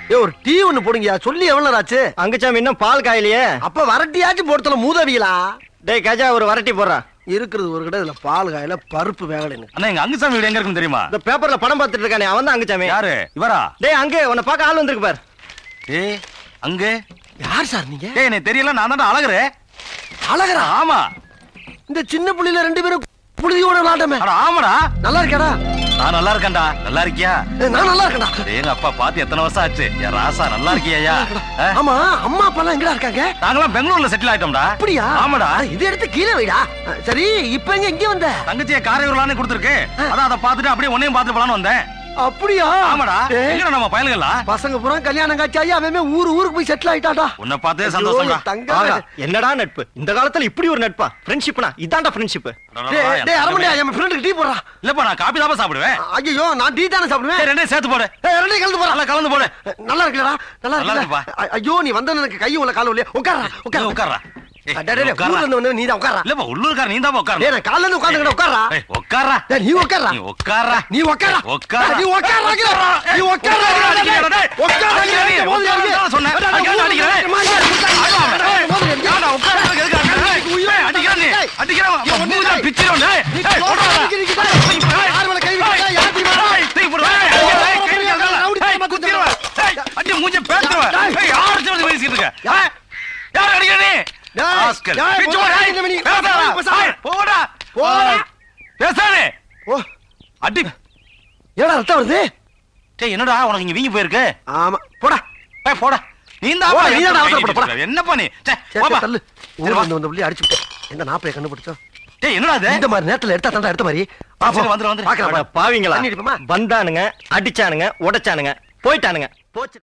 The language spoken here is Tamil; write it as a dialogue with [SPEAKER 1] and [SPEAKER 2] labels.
[SPEAKER 1] ஏ ஒரு டீ ஒண்ணு போடுங்கயா சொல்லி எவ்வளவு நேரம் ஆச்சு
[SPEAKER 2] அங்குச்சாமி இன்னும் பால் காயிலையே
[SPEAKER 1] அப்ப வரட்டியாச்சும் போடுத்தல மூதவிகளா
[SPEAKER 2] டேய் கஜா ஒரு வரட்டி போடுறான்
[SPEAKER 1] இருக்கிறது ஒரு கடை இதுல பால் காயில பருப்பு வேகலைன்னு
[SPEAKER 3] அண்ணா எங்க அங்குசாமி வீடு எங்க இருக்குன்னு தெரியுமா
[SPEAKER 2] இந்த பேப்பர்ல படம் பார்த்துட்டு இருக்கானே அவன் தான் அங்குச்சாமி
[SPEAKER 3] யாரு இவரா
[SPEAKER 2] டேய் அங்கே உன்னை பார்க்க ஆள் வந்திருக்கு பார்
[SPEAKER 3] ஏ அங்க
[SPEAKER 1] யார் சார் நீங்க
[SPEAKER 3] ஏய் எனக்கு தெரியல நான் தான் அழகுறே
[SPEAKER 1] அழகரா
[SPEAKER 3] ஆமா
[SPEAKER 1] இந்த சின்ன புள்ளில ரெண்டு பேரும் புழுதியோட விளாட்டமே
[SPEAKER 3] அட ஆமாடா
[SPEAKER 1] நல்லா இருக்கேடா
[SPEAKER 3] நான் நல்லா இருக்கேன்டா நல்லா இருக்கியா
[SPEAKER 1] ஏ, நான் நல்லா இருக்கேன்டா
[SPEAKER 3] டேய், எங்க அப்பா பாத்து எத்தனை வருஷம் ஆச்சு என் ராசா நல்லா இருக்கியா
[SPEAKER 1] ஆமா அம்மா அப்பா எல்லாம் எங்கடா இருக்காங்க
[SPEAKER 3] நாங்களாம் பெங்களூர்ல செட்டில் ஆயிட்டோம்டா
[SPEAKER 1] அப்படியா
[SPEAKER 3] ஆமாடா
[SPEAKER 1] அட, இது எடுத்து கீழே வைடா சரி இப்ப எங்க இங்க வந்த
[SPEAKER 3] தங்கச்சியை காரையூர்லான்னு கொடுத்துருக்கு அதான் அதை பார்த்துட்டு அப்படியே உன்னையும் பார்த்துட்டு போலான்னு வந்தேன்
[SPEAKER 1] அப்படியா
[SPEAKER 3] ஆமாடா
[SPEAKER 1] ஏய்,
[SPEAKER 3] எங்கடா நம்ம பயலுகளா
[SPEAKER 1] பசங்க பூரா கல்யாணம் காட்சி அவன் ஊர் ஊருக்கு போய் செட்டில் ஆயிட்டாடா
[SPEAKER 3] உன்னை பார்த்தே சந்தோஷம்டா
[SPEAKER 1] ஐயோ, தங்க
[SPEAKER 2] ஆகா, என்னடா நட்பு இந்த காலத்துல இப்படி ஒரு நட்பா ஃப்ரெண்ட்ஷிப்னா இதான்டா ஃப்ரெண்ட்ஷிப்
[SPEAKER 1] டேய் டேய் அரமணியா என் ஃப்ரெண்டுக்கு டீ போடுறா
[SPEAKER 3] இல்லப்பா நான் காபி தான் சாப்பிடுவேன்
[SPEAKER 1] ஐயோ நான் டீ தானே சாப்பிடுவேன்
[SPEAKER 3] சரி, ரெண்டையும் சேர்த்து போடு
[SPEAKER 1] ஏய், ரெண்டையும் கலந்து போறா
[SPEAKER 3] நல்லா கலந்து போடு
[SPEAKER 1] நல்லா இருக்குல்லடா நல்லா
[SPEAKER 3] நல்லா
[SPEAKER 1] இருக்குல்ல
[SPEAKER 3] இருக்குப்பா.
[SPEAKER 1] ஐ- ஐயோ நீ வந்த எனக்கு கை உள்ள கால இல்லையா உட்காரா
[SPEAKER 3] நீ
[SPEAKER 1] உட்கார
[SPEAKER 3] உட்கார்றா ஏய்,
[SPEAKER 1] டேய், டேய், டேய்,
[SPEAKER 3] உட்கார்றா.
[SPEAKER 1] ஊர்ல இருந்து வந்து நீ தான் உட்காரா
[SPEAKER 3] இல்லப்பா உள்ளூர்கார நீ தான்
[SPEAKER 1] டேய்
[SPEAKER 3] உட்காரணும்
[SPEAKER 1] நான் காலைல இருந்து உட்கார்ந்துக்கிட்ட உட்காரா
[SPEAKER 3] ஏய், உட்கார்றா
[SPEAKER 1] டேய் நீ உட்காரா
[SPEAKER 3] நீ உட்கார்றா
[SPEAKER 1] நீ உட்காரா
[SPEAKER 3] உட்காரா.
[SPEAKER 1] நீ உட்காரா நீ உட்காரா
[SPEAKER 3] அடிக்கிறா, டேய்.
[SPEAKER 1] உட்காரா
[SPEAKER 3] அடிக்கிறா, நீ. உட்காரா சொன்னேன். அடிக்கிறா, அடிக்கிறா, டேய். ஏன்டா உட்கார்றதுக்கு எதுக்கு அடிக்கிற? டேய், ஏய், அடிக்கிறா நீ. அடிக்கிறா, உன் மூஞ்சில பிச்சிரும், டேய். ஏய், போடுறா. ஏய், தூக்கி போடு. ஏய், அடிக்கிறா, ஏய், கை வைக்காத. ஏய், குத்திருவேன். ஏய், அடி, மூஞ்சில பேத்துருவேன். ஏய், யார் அடிச்சு வந்து பேசிட்டு இருக்க? ஏய், யார் அடிக்கிற நீ?
[SPEAKER 1] டேய்,
[SPEAKER 3] ராஸ்கல்.
[SPEAKER 1] டேய்,
[SPEAKER 3] பிச்சு
[SPEAKER 1] போடா,
[SPEAKER 3] போடு, ஏய்,
[SPEAKER 1] இந்த மணி.
[SPEAKER 3] பேசாதடா.
[SPEAKER 1] பேசாத.
[SPEAKER 3] ஏய், போடா.
[SPEAKER 1] போடா.
[SPEAKER 3] பேசாதே.
[SPEAKER 1] ஓ
[SPEAKER 3] அடி.
[SPEAKER 1] ஏடா ரத்தம் வருது
[SPEAKER 3] டேய், என்னடா உனக்கு இங்க வீங்கி போயிருக்கு
[SPEAKER 1] ஆமா போடா
[SPEAKER 3] ஏய், போடா நீ தான்
[SPEAKER 1] போடா, நீ தான் அவசரப்பட, போடா.
[SPEAKER 3] என்னப்பா நீ சே,
[SPEAKER 1] சரி,
[SPEAKER 3] வாப்பா.
[SPEAKER 1] சரி, தள்ளு
[SPEAKER 3] சரி,
[SPEAKER 1] ஊர்ல
[SPEAKER 3] வா.
[SPEAKER 1] இருந்து வந்த புள்ளி அடிச்சு விட்டேன். எந்த நாப்பைய கண்டுபிடிச்சோம்
[SPEAKER 3] டேய் என்னடா இது
[SPEAKER 1] இந்த மாதிரி நேரத்துல எடுத்தா தாண்டா எடுத்த மாதிரி
[SPEAKER 3] சரி, வந்துரு, வந்துரு.
[SPEAKER 1] பாக்கலாம்
[SPEAKER 2] பாவிங்களா
[SPEAKER 1] தண்ணி அடிப்போமா?
[SPEAKER 2] வந்தானுங்க அடிச்சானுங்க உடைச்சானுங்க போயிட்டானுங்க போச்சு